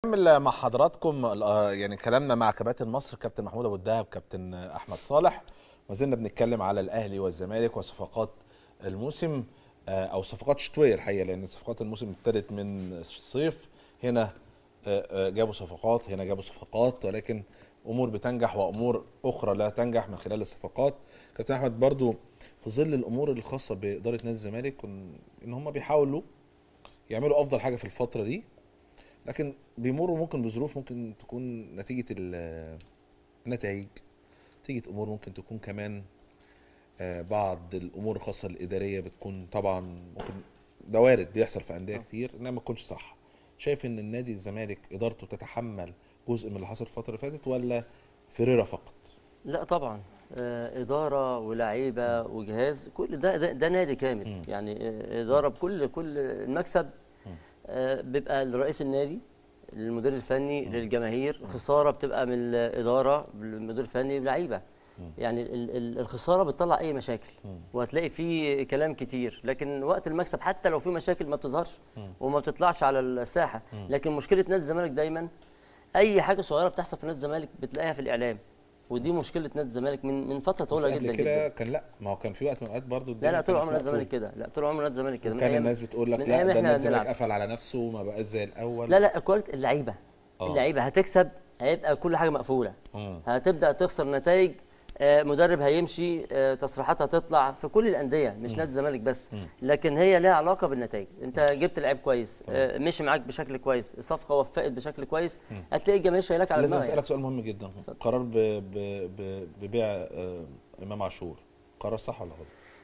بنكمل مع حضراتكم آه، يعني كلامنا مع كباتن مصر كابتن محمود ابو الدهب كابتن احمد صالح ما زلنا بنتكلم على الاهلي والزمالك وصفقات الموسم آه، او صفقات شتويه الحقيقه لان صفقات الموسم ابتدت من الصيف هنا آه، آه، جابوا صفقات هنا جابوا صفقات ولكن امور بتنجح وامور اخرى لا تنجح من خلال الصفقات كابتن احمد برضو في ظل الامور الخاصه باداره نادي الزمالك ان إن هم بيحاولوا يعملوا افضل حاجه في الفتره دي لكن بيمروا ممكن بظروف ممكن تكون نتيجه ال- النتائج نتيجه امور ممكن تكون كمان آه، بعض الامور الخاصه الاداريه بتكون طبعا ممكن ده وارد بيحصل في انديه كتير انها ما تكونش صح شايف ان النادي الزمالك ادارته تتحمل جزء من اللي حصل الفتره اللي فاتت ولا فريرة فقط لا طبعا آه، إدارة ولاعيبة وجهاز كل ده ده, ده نادي كامل يعني آه، إدارة بكل كل المكسب آه، بيبقى لرئيس النادي للمدير الفني للجماهير خسارة بتبقى من الإدارة للمدير الفني للعيبة يعني ال- ال- الخسارة بتطلع أي مشاكل وهتلاقي فيه كلام كتير لكن وقت المكسب حتى لو في مشاكل ما بتظهرش وما بتطلعش على الساحة لكن مشكلة نادي الزمالك دايما أي حاجة صغيرة بتحصل في نادي الزمالك بتلاقيها في الإعلام ودي مشكله نادي الزمالك من من فتره بس طويله قبل جدا كده جدا كان لا ما هو كان في وقت من الاوقات برضه لا لا طول عمر نادي الزمالك كده لا طول عمر نادي الزمالك كده من كان أيام- الناس بتقول لك من لا أيام ده إحنا نادي الزمالك بنلعب. قفل على نفسه وما بقاش زي الاول لا لا كواليتي اللعيبه آه. اللعيبه هتكسب هيبقى كل حاجه مقفوله مم. هتبدا تخسر نتائج آه، مدرب هيمشي آه، تصريحات هتطلع في كل الانديه مش نادي الزمالك بس لكن هي لها علاقه بالنتائج انت جبت لعيب كويس آه، مشي معاك بشكل كويس الصفقه وفقت بشكل كويس هتلاقي الجماهير شايلك على لازم دماغها اسالك سؤال مهم جدا قرار ب... ب... ب... ببيع آه، امام عاشور قرار صح ولا غلط؟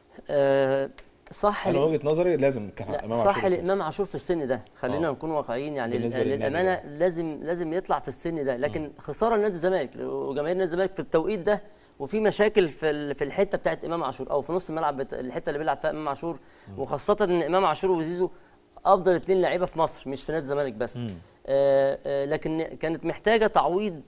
آه، صح انا ليه؟ وجهه نظري لازم كان لا امام صح عاشور يسيب. لامام عاشور في السن ده خلينا آه. نكون واقعيين يعني بالنسبة للنادي للامانه بقى. لازم لازم يطلع في السن ده لكن خساره لنادي الزمالك وجماهير نادي الزمالك في التوقيت ده وفي مشاكل في ال- في الحته بتاعت امام عاشور او في نص الملعب بت... الحته اللي بيلعب فيها امام عاشور وخاصه ان امام عاشور وزيزو افضل اثنين لعيبه في مصر مش في نادي الزمالك بس آه آه لكن كانت محتاجه تعويض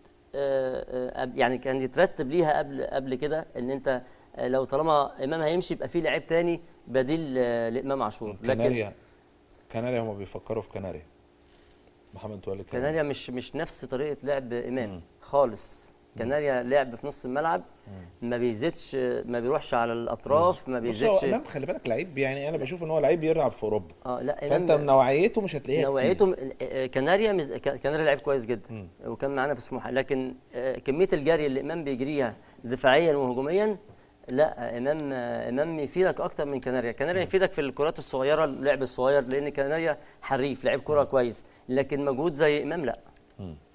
آه آه يعني كان يترتب ليها قبل قبل كده ان انت آه، لو طالما امام هيمشي يبقى في لعيب تاني بديل آه، لامام عاشور كناريا كناريا هم بيفكروا في كناريا محمد متولي كناريا مش مش نفس طريقه لعب امام خالص كناريا لعب في نص الملعب ما بيزيدش ما بيروحش على الاطراف ما بص هو بيزيدش امام خلي بالك لعيب يعني انا بشوف ان هو لعيب بيلعب في اوروبا اه لا فانت امام نوعيته مش هتلاقيها نوعيته كتير. م- آه، كناريا مز... ك- كناريا لعيب كويس جدا وكان معانا في سموحه لكن آه، كميه الجري اللي امام بيجريها دفاعيا وهجوميا لا آه، امام آه، امام يفيدك اكتر من كناريا كناريا يفيدك في الكرات الصغيره اللعب الصغير لان كناريا حريف لعيب كره كويس لكن مجهود زي امام لا